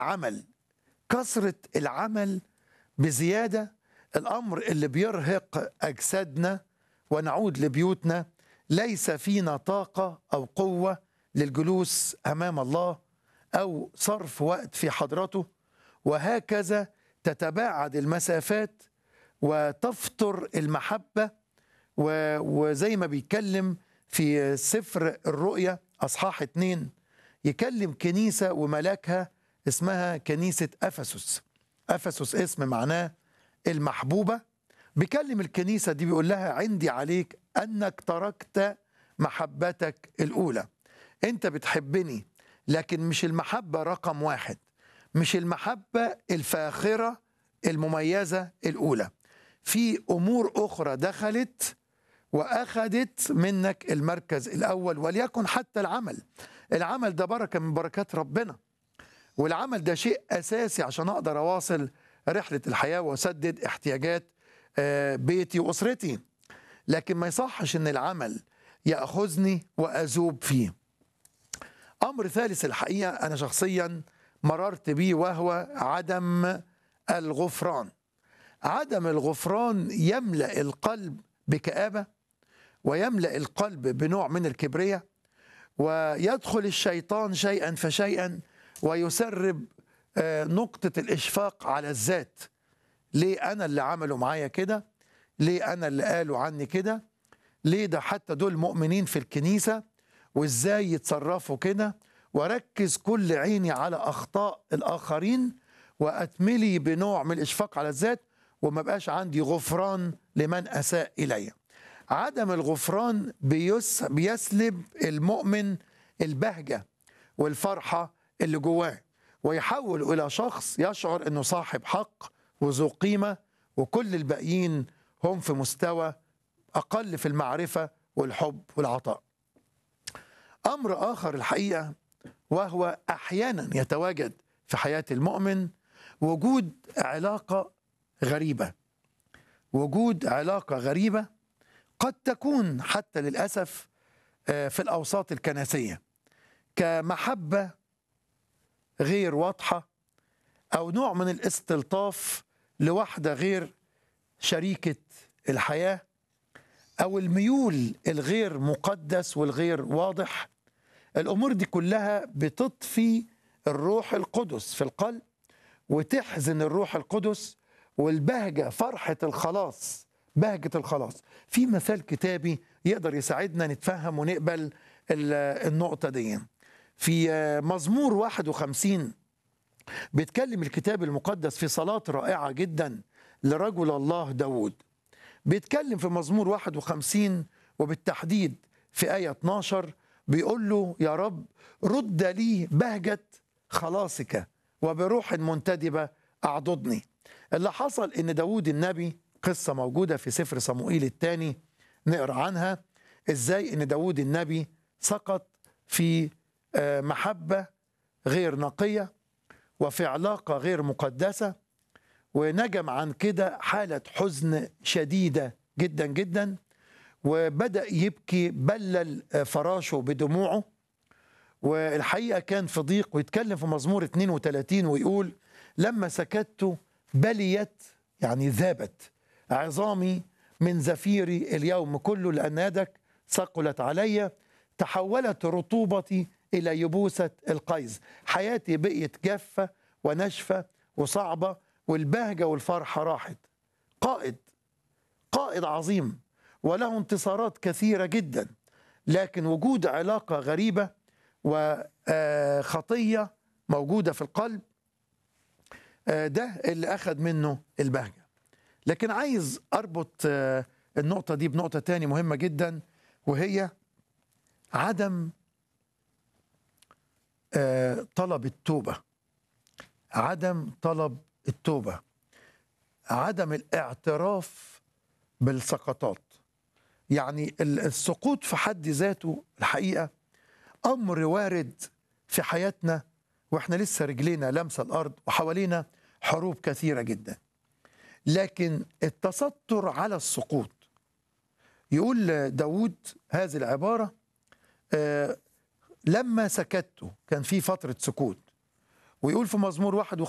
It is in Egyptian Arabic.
عمل كثرة العمل بزيادة الأمر اللي بيرهق أجسادنا ونعود لبيوتنا ليس فينا طاقة أو قوة للجلوس أمام الله أو صرف وقت في حضرته وهكذا تتباعد المسافات وتفتر المحبة و- وزي ما بيتكلم في سفر الرؤيا أصحاح اتنين يكلم كنيسة وملاكها اسمها كنيسة أفسس أفسس اسم معناه المحبوبة بيكلم الكنيسة دي بيقول لها عندي عليك أنك تركت محبتك الأولى أنت بتحبني لكن مش المحبة رقم واحد مش المحبة الفاخرة المميزة الأولى في أمور أخرى دخلت وأخذت منك المركز الأول وليكن حتى العمل العمل ده بركة من بركات ربنا والعمل ده شيء أساسي عشان أقدر أواصل رحلة الحياة وأسدد احتياجات آه، بيتي وأسرتي لكن ما يصحش أن العمل يأخذني وأذوب فيه أمر ثالث الحقيقة أنا شخصيا مررت بيه وهو عدم الغفران عدم الغفران يملأ القلب بكآبة ويملأ القلب بنوع من الكبرية ويدخل الشيطان شيئا فشيئا ويسرب آه، نقطة الإشفاق على الذات ليه أنا اللي عملوا معايا كده ليه أنا اللي قالوا عني كده ليه ده حتى دول مؤمنين في الكنيسة وإزاي يتصرفوا كده وأركز كل عيني على أخطاء الآخرين وأتملي بنوع من الإشفاق على الذات وما بقاش عندي غفران لمن أساء إلي عدم الغفران بيس بيسلب المؤمن البهجة والفرحة اللي جواه ويحول إلى شخص يشعر أنه صاحب حق وذو قيمة وكل الباقيين هم في مستوى أقل في المعرفة والحب والعطاء أمر آخر الحقيقة وهو أحيانا يتواجد في حياة المؤمن وجود علاقة غريبة وجود علاقة غريبة قد تكون حتى للأسف آه، في الأوساط الكنسية كمحبة غير واضحة أو نوع من الاستلطاف لواحدة غير شريكة الحياة أو الميول الغير مقدس والغير واضح الأمور دي كلها بتطفي الروح القدس في القلب وتحزن الروح القدس والبهجة فرحة الخلاص بهجة الخلاص في مثال كتابي يقدر يساعدنا نتفهم ونقبل ال- النقطة دي في آه، مزمور 51 بيتكلم الكتاب المقدس في صلاة رائعة جدا لرجل الله داود بيتكلم في مزمور 51 وبالتحديد في آية 12 بيقول له يا رب رد لي بهجة خلاصك وبروح منتدبة أعضدني اللي حصل إن داود النبي قصة موجودة في سفر صموئيل الثاني نقرأ عنها إزاي إن داود النبي سقط في آه، محبة غير نقية وفي علاقة غير مقدسة ونجم عن كده حالة حزن شديدة جدا جدا وبدأ يبكي بلل فراشه بدموعه والحقيقة كان في ضيق ويتكلم في مزمور 32 ويقول لما سكت بليت يعني ذابت عظامي من زفيري اليوم كله لأن يدك ثقلت علي تحولت رطوبتي إلى يبوسة القيظ حياتي بقيت جافة وناشفة وصعبة والبهجة والفرحة راحت قائد قائد عظيم وله انتصارات كثيرة جدا لكن وجود علاقة غريبة وخطية موجودة في القلب آه، ده اللي أخذ منه البهجة لكن عايز أربط آه، النقطة دي بنقطة تاني مهمة جدا وهي عدم آه، طلب التوبة عدم طلب التوبة عدم الاعتراف بالسقطات يعني ال- السقوط في حد ذاته الحقيقة أمر وارد في حياتنا وإحنا لسه رجلينا لمسة الأرض وحوالينا حروب كثيرة جدا لكن التستر على السقوط يقول داود هذه العبارة آه، لما سكت كان في فترة سكوت ويقول في مزمور